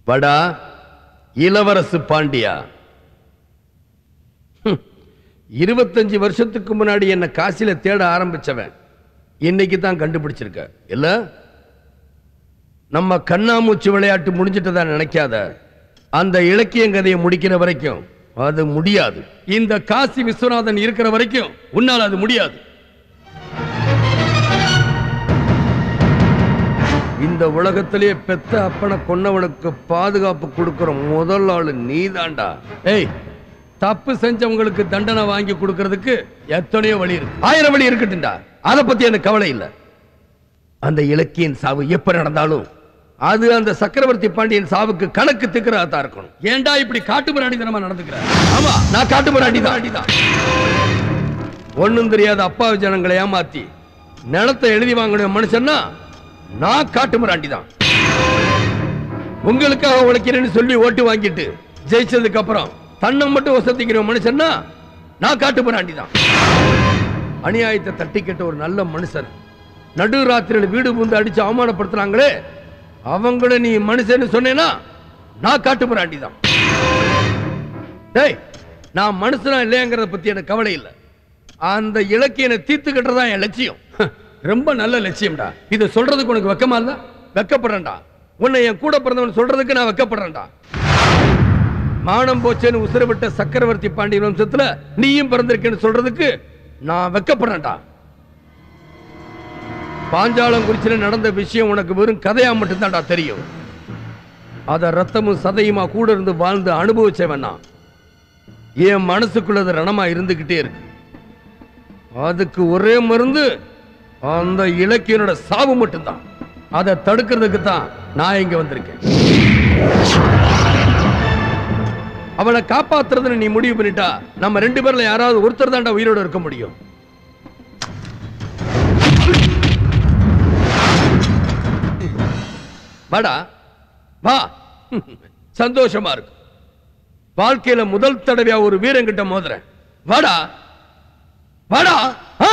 படா இளவரசு பாண்டியா ஹம். இருபத்தஞ்சு வருஷத்துக்கு முன்னாடி என்ன காசில தேட ஆரம்பிச்சவன் இன்னைக்கு தான் கண்டுபிடிச்சிருக்க இல்ல நம்ம கண்ணாமூச்சி விளையாட்டு முடிஞ்சிட்டதா நினைக்காத அந்த இலக்கியம் கதையை முடிக்கிற வரைக்கும் அது முடியாது இந்த காசி விஸ்வநாதன் இருக்கிற வரைக்கும் உன்னால் அது முடியாது இந்த உலகத்திலேயே பெத்த அப்பனை கொன்னவனுக்கு பாதுகாப்பு கொடுக்கிற முதல் ஆளு நீதான்டா ஏய் தப்பு செஞ்சவங்களுக்கு தண்டனை வாங்கி கொடுக்கறதுக்கு எத்தனையோ வழி இருக்கு ஆயிரம் வழி இருக்கட்டும்டா அதை பத்தி எனக்கு கவலை இல்லை அந்த இலக்கியின் சாவு எப்ப நடந்தாலும் அது அந்த சக்கரவர்த்தி பாண்டியன் சாவுக்கு கணக்கு திக்கிறதா தான் இருக்கணும் ஏன்டா இப்படி காட்டு மிராண்டித்தனமா நடந்துக்கிற ஆமா நான் காட்டு மிராண்டி தான் ஒண்ணும் தெரியாத அப்பாவி ஜனங்களை ஏமாத்தி நிலத்தை எழுதி வாங்கின மனுஷன்னா நான் காட்டு மிராண்டி தான் உங்களுக்காக உழைக்கிறேன்னு சொல்லி ஓட்டு வாங்கிட்டு ஜெயிச்சதுக்கு அப்புறம் தன்னை மட்டும் வசதிக்கிற மனுஷன்னா நான் காட்டு மிராண்டி தான் அநியாயத்தை தட்டி கேட்ட ஒரு நல்ல மனுஷன் நடு ராத்திரியில வீடு பூந்து அடிச்சு அவமானப்படுத்துறாங்களே அவங்கள நீ மனுஷன்னு சொன்னேன்னா நான் காட்டு மிராண்டி தான் டேய் நான் மனுஷனா இல்லையாங்கிறத பத்தி எனக்கு கவலை இல்லை அந்த இலக்கியனை தீர்த்து கட்டுறதா என் லட்சியம் ரொம்ப நல்ல லட்சியம்டா இதை சொல்றதுக்கு உனக்கு வெக்கமா இல்ல வெக்கப்படுறேன்டா உன்னை என் கூட பிறந்தவன் சொல்றதுக்கு நான் வெக்கப்படுறேன்டா மானம் போச்சேன்னு உசுரவிட்ட சக்கரவர்த்தி பாண்டிய வம்சத்துல நீயும் பிறந்திருக்கேன்னு சொல்றதுக்கு நான் வெக்கப்படுறேன்டா பாஞ்சாலம் குறிச்சில நடந்த விஷயம் உனக்கு வெறும் கதையா மட்டும்தான்டா தெரியும் அத ரத்தமும் சதையுமா கூட இருந்து வாழ்ந்து அனுபவிச்சவன் நான் என் மனசுக்குள்ள அது ரணமா இருந்துகிட்டே இருக்கு அதுக்கு ஒரே மருந்து அந்த இலக்கியனோட சாவு மட்டும்தான் அதை தடுக்கிறதுக்கு தான் நான் இங்க வந்திருக்கேன் அவனை காப்பாத்துறதுன்னு நீ முடிவு பண்ணிட்டா நம்ம ரெண்டு பேர்ல யாராவது ஒருத்தர் தான்டா உயிரோட இருக்க முடியும் வாடா வா சந்தோஷமா இருக்கு வாழ்க்கையில முதல் தடவையா ஒரு வீரங்கிட்ட மோதுறேன் வாடா வாடா ஆ!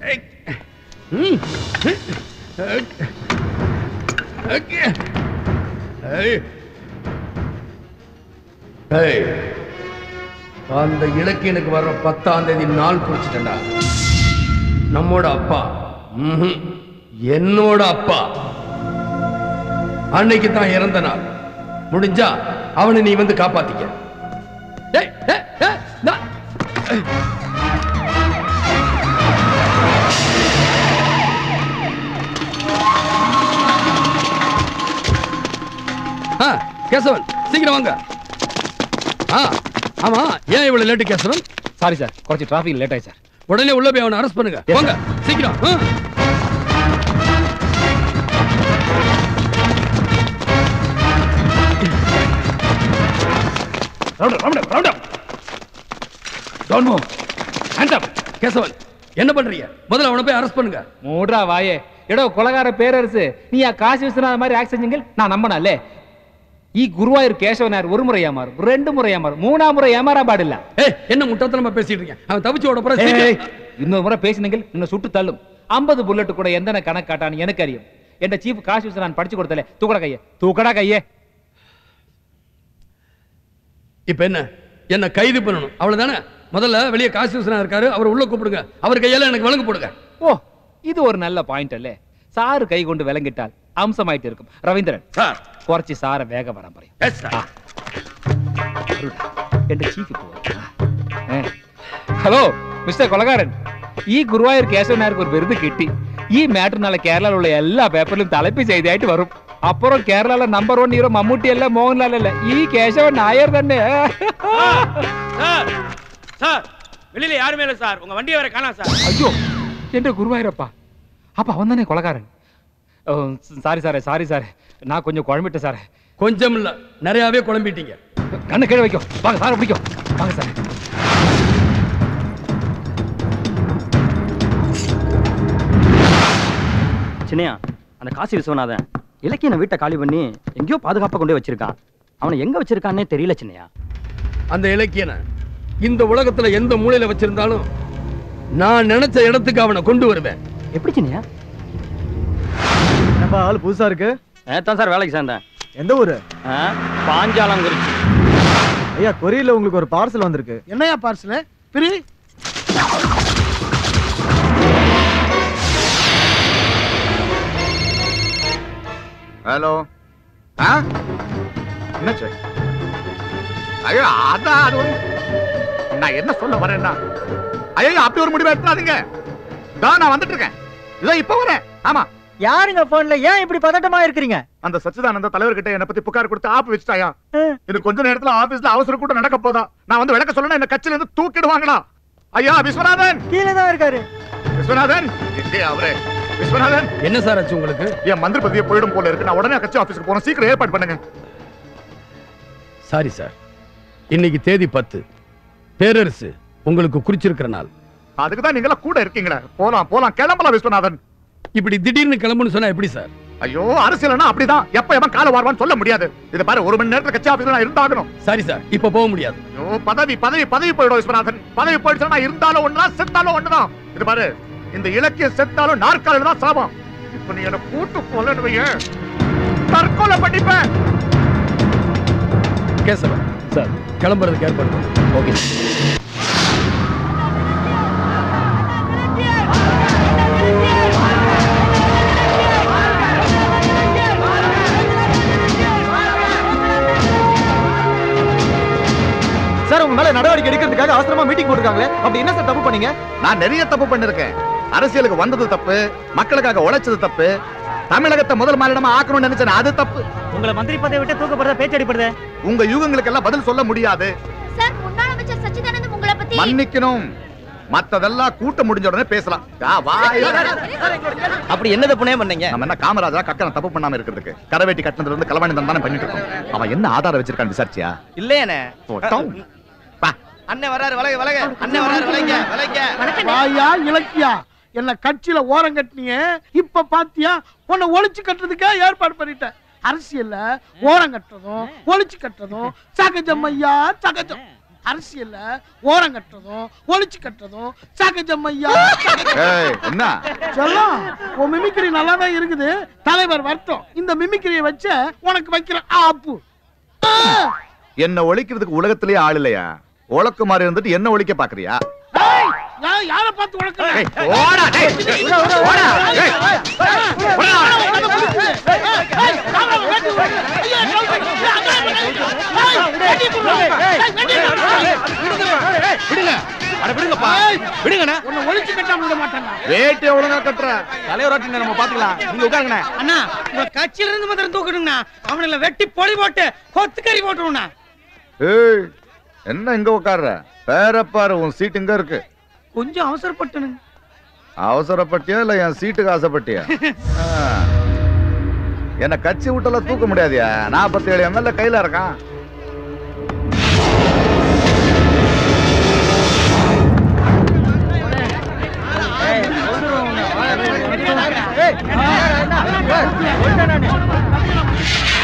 ம். ஓகே. ஏய். ஏய். அந்த இலக்கியனுக்கு வர்ற பத்தாம் தேதி நாள் குறிச்சிட்டா நம்மோட அப்பா ம்ஹும். என்னோட அப்பா அன்னைக்கு தான் இறந்த நாள் முடிஞ்சா அவனை நீ வந்து காப்பாத்திக்க டேய், டேய், டேய், டா. ஆ, கேசவன் சீக்கிரம் வாங்க ஆ ஆமா ஏன் இவ்வளவு லேட்டு கேசவன் சாரி சார் കുറച്ച് ട്രാഫിക് ലേറ്റ് ആയി സാർ உடனே உள்ள போய் அவனை அரெஸ்ட் பண்ணுங்க Yes, வாங்க சீக்கிரம் ஆ. Round round round don't move hands up Kesavan என்ன பண்றீங்க முதல்ல அவனை போய் அரெஸ்ட் பண்ணுங்க மூட்ரா வாயே എടോ കൊലകാര പേരരസ് നീ ആ കാശി വിശ്വനാഥ மாதிரி ஆக்ட் செஞ்செങ്കിൽ நான் நம்பணும் அல்லே ഈ ഗുരുവായൂർ കേശവനാർ ஒரு முறை ஏமாறும் ரெண்டு முறை ஏமாறும் மூணாம் முறை ஏமாற பாடில்ல ஏய் என்ன முட்டத்தனமா பேசிட்டு இருக்கீங்க அவன் தப்பிச்சு ஓட போற ഏയ്, இன்னொரு முறை பேசினெങ്കിൽ നിന്നെ சுட்டு தள்ளும் ஐம்பது புல்லட் கூட எந்தன கணக்காட்டான்னு எனக்கு அறியும் என்ற சீஃப் காசு விஸ்வ நான் படிச்சு கொடுத்தல தூக்கடா கையே தூக்கடா கையே இப்ப என்ன என்ன கைது பண்ணணும் அவ்வளவுதானே முதல்ல வெளியே காசு விசுனா இருக்காரு அவர் உள்ள கூப்பிடுங்க அவர் கையால எனக்கு வழங்கு போடுங்க ஓ இது ஒரு நல்ல பாயிண்ட் அல்லே சாரு கை கொண்டு விளங்கிட்டால் அம்சமாயிட்டு இருக்கும் ரவீந்திரன் சார் കുറച്ച് സാര വേഗം വരാൻ പറയും எஸ் சார் എന്റെ ചീഫ് ഹലോ മിസ്റ്റർ കൊലകാരൻ ഈ ഗുരുവായൂർ കേശവനാർക്ക് ഒരു വെറുതെ കിട്ടി ഈ മാറ്റർ നാളെ കേരളയിലുള്ള എല്ലാ പേപ്പറിലും തലപ്പ് ചെയ്തായിട്ട് വരും അപ്പുറം കേരളയിലെ നമ്പർ വൺ ഹീറോ മമ്മൂട്ടി അല്ല മോഹൻലാൽ അല്ല ഈ കേശവൻ നായർ തന്നെ சார் சார் வெளியில யாருமே இல்ல சார் உங்க வண்டியை வேற காணாம் சார் അയ്യോ എന്റെ ഗുരുവായൂരപ്പ അപ്പൊ അവൻ തന്നെ കൊലകാരൻ സാരി സാറേ സാരി സാറേ நான் கொஞ்சம் குழம்பிட்டேன் சாரே கொஞ்சம் இல்ல நிறையவே குழம்பிட்டீங்க கண்ணு கீழே வைக்கும் வாங்க சாரை பிடிக்கும் வாங்க சார் சின்னையா அந்த காசி விஸ்வநாதன் இலக்கியனை வீட்டை காலி பண்ணி எங்கேயோ பாதுகாப்பா கொண்டு போய் வச்சிருக்கான் அவனை எங்க வச்சிருக்கான்னே தெரியல சின்னையா அந்த இலக்கியனை இந்த உலகத்துல எந்த மூலையில வச்சிருந்தாலும் நான் நினைச்ச இடத்துக்கு அவனை கொண்டு வருவேன் எப்படி சின்னையா என்னப்பா ஆள் புதுசா இருக்கு நேத்தான் சார் வேலைக்கு சேர்ந்தேன் எந்த ஊரு ஆ, பாஞ்சாலங்குறிச்சி ஐயா கொரியர்ல உங்களுக்கு ஒரு பார்சல் வந்திருக்கு என்னையா பார்சல் பிரி ஹலோ ஆ என்னாச்சு ஐயோ அதான் அது ஒரு நான் என்ன சொல்ல வரேன்னா ஐயோ அப்படி ஒரு முடிவு எடுத்துறாதீங்க தான் நான் வந்துட்டு இருக்கேன் இதோ இப்ப வரேன் ஆமா யாருங்க போன்ல ஏன் இப்படி பதட்டமா இருக்கிறீங்க அந்த சச்சிதானந்த தலைவர்கிட்ட என்ன பத்தி புகார் கொடுத்து ஆப்பு வச்சுட்டாயா இன்னும் கொஞ்ச நேரத்துல ஆபீஸ்ல அவசர கூட்டம் நடக்க போதா நான் வந்து விளக்க சொல்லணும் என்ன கட்சியில இருந்து தூக்கிடுவாங்களா ஐயா விஸ்வநாதன் கீழே தான் இருக்காரு விஸ்வநாதன் எங்கே அவரே விஸ்வநாதன் என்ன சார் ஆச்சு உங்களுக்கு என் மந்திரி பதவியை போயிடும் போல இருக்கு நான் உடனே கட்சி ஆபீஸ்க்கு போறேன் சீக்கிரம் ஏற்பாடு பண்ணுங்க சாரி சார் இன்னைக்கு தேதி பத்து பேரரசு உங்களுக்கு குறிச்சிருக்கிற நாள் அதுக்கு தான் நீங்களா கூட இருக்கீங்களே போலாம் போலாம் கிளம்பலாம் விஸ்வநாதன் இப்படி திடீர்னு கிளம்புன்னு சொன்னா எப்படி சார் ஐயோ அரசியல்னா அப்படிதான் எப்ப எவன் கால வாருவான்னு சொல்ல முடியாது இது பாரு ஒரு மணி நேரத்துல கட்சி ஆபீஸ்ல நான் இருந்தாகணும் சாரி சார் இப்ப போக முடியாது ஐயோ பதவி பதவி பதவி போயிடும் விஸ்வநாதன் பதவி போயிடுச்சுன்னா நான் இருந்தாலும் ஒண்ணுதான் செத்தாலும் ஒண்ணுதான் இது பாரு இந்த இலக்கிய செத்தாலும் நாற்காலில தான் சாபம் இப்ப நீ என்ன கூட்டு போலன்னு வையேன் தற்கொலை பண்ணிப்பேன் கேசவன் சார் கிளம்புறதுக்கு ஏற்பாடு பண்ணுங்க. ஓகே சார் உங்க மேல நடவடிக்கை எடுக்கிறதுக்காக அவசரமா மீட்டிங் போட்டுருக்காங்களே அப்படி என்ன சார் தப்பு பண்ணீங்க நான் நிறைய தப்பு பண்ணிருக்கேன் அரசியலுக்கு வந்தது தப்பு மக்களுக்காக உழைச்சது தப்பு தமிழகத்தை முதல் மாநிலமா ஆக்கணும்னு நினைச்சேன் அது தப்பு உங்களை மந்திரி பதவி விட்டு தூக்கப்படுறத பேச்சு அடிப்படுது உங்க யூகங்களுக்கு எல்லாம் பதில் சொல்ல முடியாது சார் முன்னாள் அமைச்சர் சச்சிதானந்தம் உங்களை பத்தி மன்னிக்கணும் மத்ததெல்லாம் கூட்டம் முடிஞ்ச உடனே பேசலாம் ஆ, வாய். அப்படி என்னது புனே பண்ணீங்க நம்ம என்ன காமராஜா கக்கன தப்பு பண்ணாம இருக்கிறதுக்கு கரவேட்டி கட்டினதுல இருந்து கலவாணி தானே பண்ணிட்டு இருக்கோம் அவன் என்ன ஆதாரம் வச்சிருக்கான் விசாரிச்சியா இல்லையானே போட்டோம். பா. அண்ணன் வராரு விலக விலக அண்ணன் வராரு விலக விலக வாயா இலக்கியா என்ன கட்சியில ஓரம் கட்டினியே இப்ப பாத்தியா உன்னை ஒளிச்சு கட்டுறதுக்கே ஏற்பாடு பண்ணிட்டேன் அரசியல்ல ஓரம் கட்டுறதும் ஒளிச்சு கட்டுறதும் சகஜம் ஐயா சகஜம் அரசியல்ல ஓரம் கட்டுறதும் ஒளிச்சு கட்டுறதும் சகஜம் ஐயா ஏய் என்ன செல்லம் உன் மிமிக்ரி நல்லா தான் இருக்குது தலைவர் வரட்டும் இந்த மிமிக்ரியை வச்ச உனக்கு வைக்கிற ஆப்பு ஆ! என்ன ஒழிக்கிறதுக்கு உலகத்திலேயே ஆள் இல்லையா உழக்கு மாதிரி இருந்துட்டு என்ன ஒழிக்க பாக்குறியா ஏய், யா- யாரை பார்த்து உனக்கு ஏய், ஓடா, டேய். ஓடா, டேய். விடுங்க அட விடுங்கப்பா விடுங்கண்ணா உன்னை ஒளிச்சு கட்டாம விட மாட்டேன் வேட்டியை ஒழுங்கா கட்டுற தலைவராட்டி நம்ம பாத்துக்கலாம் நீங்க உட்காருங்கண்ணே அண்ணா உங்க கட்சியில இருந்து மாத்திரம் தூக்கணுங்கண்ணா அவனுங்களை வெட்டி பொடி போட்டு கொத்துக்கறி போட்டுருங்கண்ணா ஏய் என்ன இங்க உட்கார்ற பேரப்பாரு உன் சீட் இங்க இருக்கு கொஞ்சம் அவசரப்பட்டனுங்க அவசரப்பட்டியா இல்ல என் சீட்டுக்கு ஆசைப்பட்டியா ஆ. என்ன கட்சி விட்டெல்லாம் தூக்க முடியாதியா நாற்பத்தி ஏழு எம்எல்ஏ கையில இருக்கான் ஏய்